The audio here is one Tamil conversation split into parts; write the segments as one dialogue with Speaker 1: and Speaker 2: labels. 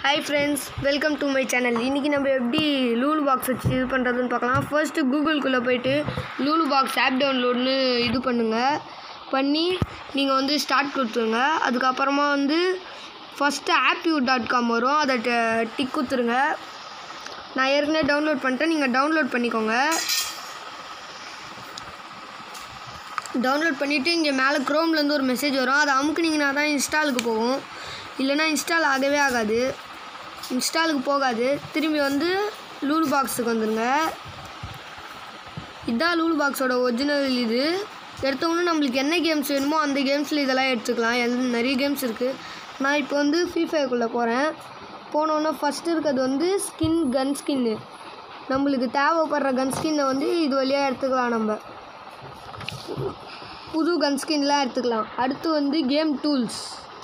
Speaker 1: hi friends welcome to my channel இன்றைக்கி நம்ம எப்படி லூலு பாக்ஸ் வச்சு இது பண்ணுறதுன்னு பார்க்கலாம் ஃபர்ஸ்ட்டு கூகுள்குள்ளே போயிட்டு லூலு பாக்ஸ் ஆப் டவுன்லோட்னு இது பண்ணுங்கள் பண்ணி நீங்கள் வந்து ஸ்டார்ட் கொடுத்துருங்க அதுக்கப்புறமா வந்து ஃபஸ்ட்டு ஆப்யூ டாட் காம் வரும் அதை டிக் கொடுத்துருங்க நான் ஏற்கனவே டவுன்லோட் பண்ணிட்டேன் நீங்கள் டவுன்லோட் பண்ணிக்கோங்க டவுன்லோட் பண்ணிவிட்டு இங்கே மேலே க்ரோம்லேருந்து ஒரு மெசேஜ் வரும் அதை அமுக்குனீங்கன்னா தான் இன்ஸ்டாலுக்கு போகும் இல்லைன்னா இன்ஸ்டால் ஆகவே ஆகாது இன்ஸ்டாலுக்கு போகாது திரும்பி வந்து லூலு பாக்ஸுக்கு வந்துடுங்க இதுதான் லூலு பாக்ஸோட ஒரிஜினல் இது எடுத்தவொன்னே நம்மளுக்கு என்ன கேம்ஸ் வேணுமோ அந்த கேம்ஸில் இதெல்லாம் எடுத்துக்கலாம் எல் நிறைய கேம்ஸ் இருக்குது நான் இப்போ வந்து ஃப்ரீ ஃபயர்க்குள்ளே போகிறேன் போனோன்னே ஃபஸ்ட்டு இருக்கிறது வந்து ஸ்கின் கன் ஸ்கின்னு நம்மளுக்கு தேவைப்படுற கன் ஸ்கின்னை வந்து இது வழியாக எடுத்துக்கலாம் நம்ம புது கன் ஸ்கின்லாம் எடுத்துக்கலாம் அடுத்து வந்து கேம் டூல்ஸ்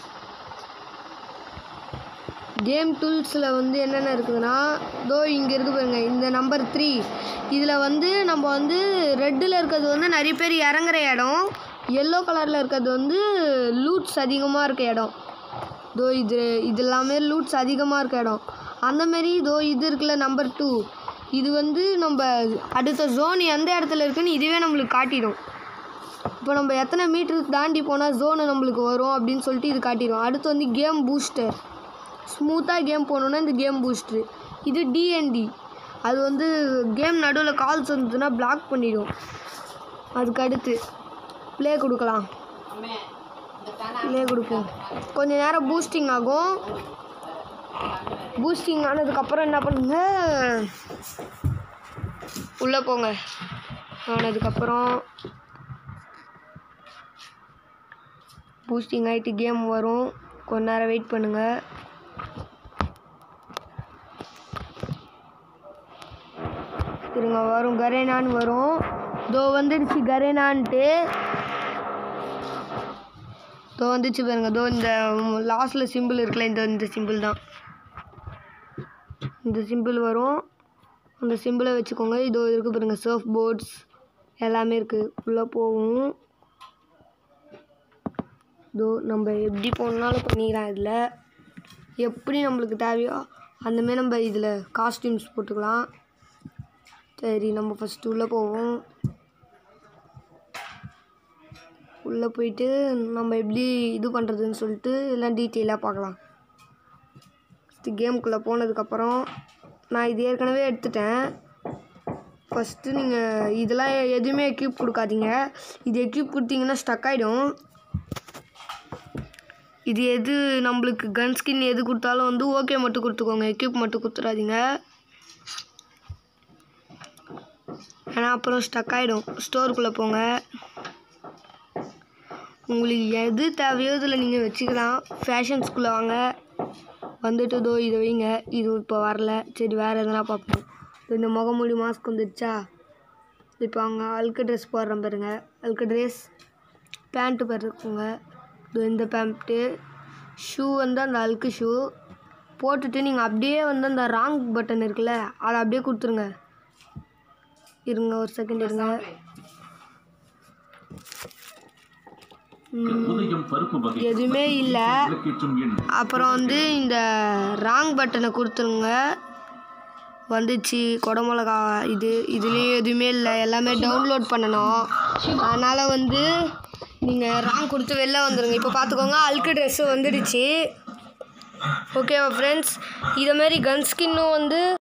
Speaker 1: கேம் டூல்ஸில் வந்து என்னென்ன இருக்குதுன்னா தோ இங்கே இருக்கு பாருங்க இந்த நம்பர் த்ரீ இதில் வந்து நம்ம வந்து ரெட்டில் இருக்கிறது வந்து நிறைய பேர் இறங்குற இடம் எல்லோ கலரில் இருக்கிறது வந்து லூட்ஸ் அதிகமாக இருக்க இடம் தோ இது இது எல்லாமே லூட்ஸ் அதிகமாக இருக்க இடம் அந்தமாரி இதோ இது இருக்குல்ல நம்பர் டூ இது வந்து நம்ம அடுத்த ஜோன் எந்த இடத்துல இருக்குன்னு இதுவே நம்மளுக்கு காட்டிடும் இப்போ நம்ம எத்தனை மீட்டர் தாண்டி போனால் ஜோனு நம்மளுக்கு வரும் அப்படின்னு சொல்லிட்டு இது காட்டிடும் அடுத்து வந்து கேம் பூஸ்டர் ஸ்மூத்தாக கேம் போகணுன்னா இந்த கேம் பூஸ்ட்ரு இது டிஎன்டி அது வந்து கேம் நடுவில் கால்ஸ் வந்ததுன்னா பிளாக் பண்ணிடும் அதுக்கு அடுத்து ப்ளே கொடுக்கலாம் ப்ளே கொடுப்போம் கொஞ்ச நேரம் பூஸ்டிங் ஆகும் பூஸ்டிங் ஆனதுக்கப்புறம் என்ன பண்ணுங்க உள்ளே போங்க ஆனதுக்கப்புறம் பூஸ்டிங் ஆகிட்டு கேம் வரும் கொஞ்ச நேரம் வெயிட் பண்ணுங்கள் இருங்க வரும் கரேனான்னு வரும் தோ வந்துடுச்சு கரேனான்ட்டு தோ வந்துச்சு பாருங்க தோ இந்த லாஸ்ட்டில் சிம்பிள் இருக்குல்ல இந்த இந்த சிம்பிள் தான் இந்த சிம்பிள் வரும் அந்த சிம்பிளை வச்சுக்கோங்க இதோ இருக்குது பாருங்க சர்ஃப் போர்ட்ஸ் எல்லாமே இருக்குது உள்ளே போகும் இதோ நம்ம எப்படி போகணுன்னாலும் பண்ணிக்கலாம் இதில் எப்படி நம்மளுக்கு தேவையோ அந்தமாரி நம்ம இதில் காஸ்டியூம்ஸ் போட்டுக்கலாம் சரி நம்ம ஃபஸ்ட்டு உள்ளே போவோம் உள்ளே போயிட்டு நம்ம எப்படி இது பண்ணுறதுன்னு சொல்லிட்டு எல்லாம் டீட்டெயிலாக பார்க்கலாம் ஃபஸ்ட்டு கேமுக்குள்ளே போனதுக்கப்புறம் நான் இது ஏற்கனவே எடுத்துட்டேன் ஃபஸ்ட்டு நீங்கள் இதெல்லாம் எதுவுமே எக்யூப் கொடுக்காதீங்க இது எக்யூப் கொடுத்தீங்கன்னா ஸ்டக் ஆகிடும் இது எது நம்மளுக்கு கன் ஸ்கின் எது கொடுத்தாலும் வந்து ஓகே மட்டும் கொடுத்துக்கோங்க எக்யூப் மட்டும் கொடுத்துடாதீங்க ஏன்னா அப்புறம் ஸ்டக் ஆகிடும் ஸ்டோருக்குள்ளே போங்க உங்களுக்கு எது தேவையோ இதில் நீங்கள் வச்சுக்கலாம் ஃபேஷன்ஸ்குள்ளே வாங்க வந்துட்டு தோ இதை வைங்க இது இப்போ வரல சரி வேறு எதனா பார்ப்போம் இந்த முகமூடி மாஸ்க் வந்துடுச்சா இப்போ அவங்க அழுக்கு ட்ரெஸ் போடுறேன் பாருங்க அழுக்கு ட்ரெஸ் பேண்ட்டு பாருக்குங்க இதோ இந்த பேண்ட்டு ஷூ வந்து அந்த அழுக்கு ஷூ போட்டுட்டு நீங்கள் அப்படியே வந்து அந்த ராங் பட்டன் இருக்குல்ல அதை அப்படியே கொடுத்துருங்க இருங்க ஒரு செகண்ட் இருங்க
Speaker 2: உதயம் பருப்பு வகை
Speaker 1: எதுவுமே இல்லை
Speaker 2: விளக்கேற்றும் எண்
Speaker 1: அப்புறம் வந்து இந்த ராங் பட்டனை கொடுத்துருங்க வந்துச்சு குடமிளகா இது இதுலேயும் எதுவுமே இல்லை எல்லாமே டவுன்லோட் பண்ணணும் அதனால் வந்து நீங்கள் ராங் கொடுத்து வெளில வந்துடுங்க இப்போ பார்த்துக்கோங்க அல்கு ட்ரெஸ்ஸு வந்துடுச்சு ஓகேவா ஃப்ரெண்ட்ஸ் இதேமாரி கன் ஸ்கின்னும் வந்து